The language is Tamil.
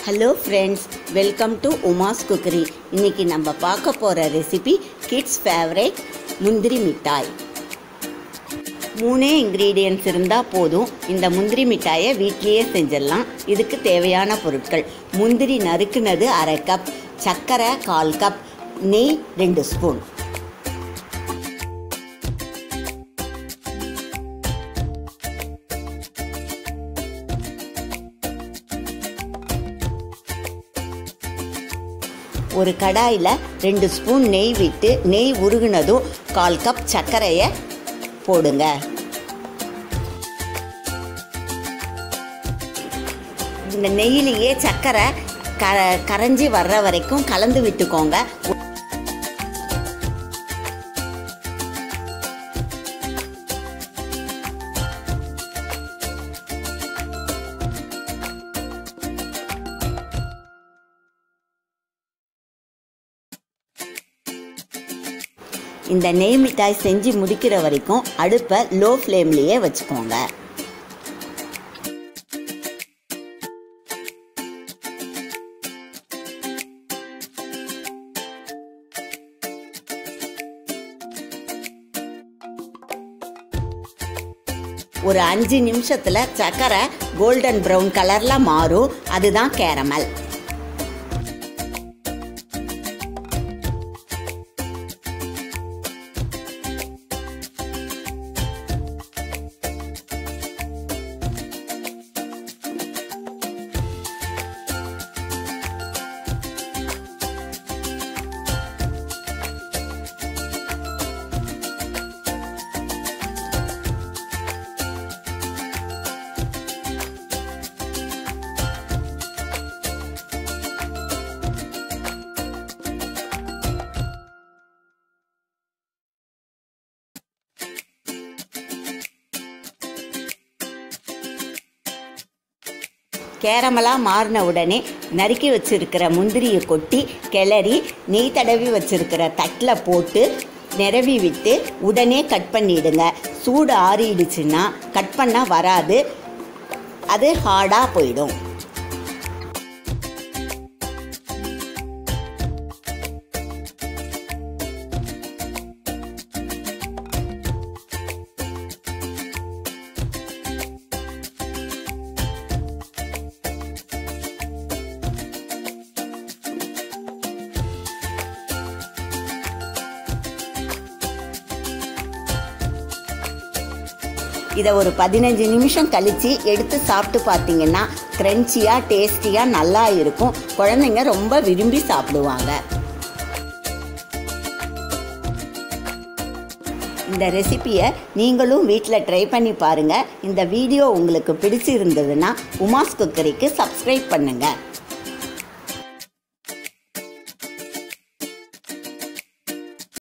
hello friends welcome to Uma's cookery இன்னைக்கு நம்ம பார்க்க போகிற ரெசிபி கிட்ஸ் ஃபேவரேட் முந்திரி மிட்டாய் மூணே இன்க்ரீடியன்ட்ஸ் இருந்தால் போதும் இந்த முந்திரி மிட்டாயை வீட்லேயே செஞ்சிடலாம் இதுக்கு தேவையான பொருட்கள் முந்திரி நறுக்குனது அரை கப் சர்க்கரை கால் கப் நெய் ரெண்டு ஸ்பூன் ஒரு கடாயில் ரெண்டு ஸ்பூன் நெய் விட்டு நெய் உருகுனதும் கால் கப் சர்க்கரையை போடுங்க இந்த நெய்யிலேயே சர்க்கரை க கரைஞ்சி வர்ற வரைக்கும் கலந்து விட்டுக்கோங்க இந்த நெய் மிட்டாய் செஞ்சு முடிக்கிற வரைக்கும் அடுப்பை லோ ஃப்ளேம்லேயே வச்சுக்கோங்க ஒரு அஞ்சு நிமிஷத்தில் சர்க்கரை கோல்டன் ப்ரௌன் கலரில் மாறும் அதுதான் கேரமல் கேரமலாக மாறின உடனே நறுக்கி வச்சிருக்கிற முந்திரியை கொட்டி கிளறி நெய் தடவி வச்சிருக்கிற தட்டில் போட்டு நிரவி விட்டு உடனே கட் பண்ணிடுங்க சூடு ஆறிடுச்சுன்னா கட் பண்ணால் வராது அது ஹார்டாக போயிடும் இதை ஒரு பதினஞ்சு நிமிஷம் கழித்து எடுத்து சாப்பிட்டு பார்த்தீங்கன்னா க்ரன்ச்சியாக டேஸ்டியாக நல்லா இருக்கும் குழந்தைங்க ரொம்ப விரும்பி சாப்பிடுவாங்க இந்த ரெசிப்பியை நீங்களும் வீட்டில் ட்ரை பண்ணி பாருங்கள் இந்த வீடியோ உங்களுக்கு பிடிச்சிருந்ததுன்னா உமாஸ் குக்கரிக்கு சப்ஸ்கிரைப் பண்ணுங்கள்